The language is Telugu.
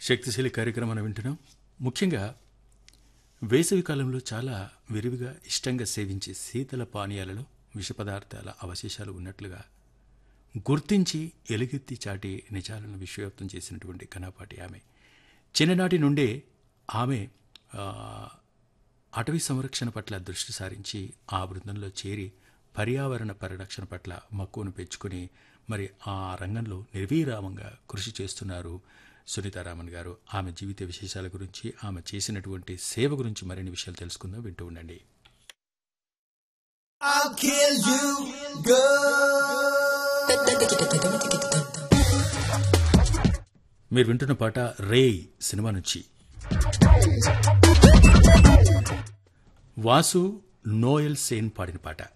శక్తిశీలి కార్యక్రమాన్ని వింటున్నాం ముఖ్యంగా వేసవి కాలంలో చాలా విరివిగా ఇష్టంగా సేవించే శీతల పానీయాలలో విష పదార్థాల అవశేషాలు ఉన్నట్లుగా గుర్తించి ఎలుగెత్తి చాటి నిజాలను విశ్వవ్యాప్తం చేసినటువంటి కనాపాటి ఆమె చిన్ననాటి నుండే ఆమె ఆ, అటవీ సంరక్షణ పట్ల దృష్టి సారించి ఆ బృందంలో చేరి పర్యావరణ పరిరక్షణ పట్ల మక్కువను పెంచుకుని మరి ఆ రంగంలో నిర్వీరామంగా కృషి చేస్తున్నారు సునీతారామన్ గారు ఆమె జీవిత విశేషాల గురించి ఆమె చేసినటువంటి సేవ గురించి మరిన్ని విషయాలు తెలుసుకుందాం వింటూ ఉండండి I'll kill you, girl. మీరు వింటున్న పాట రేయ్ సినిమా నుంచి వాసు నోయల్ సేన్ పాడిన పాట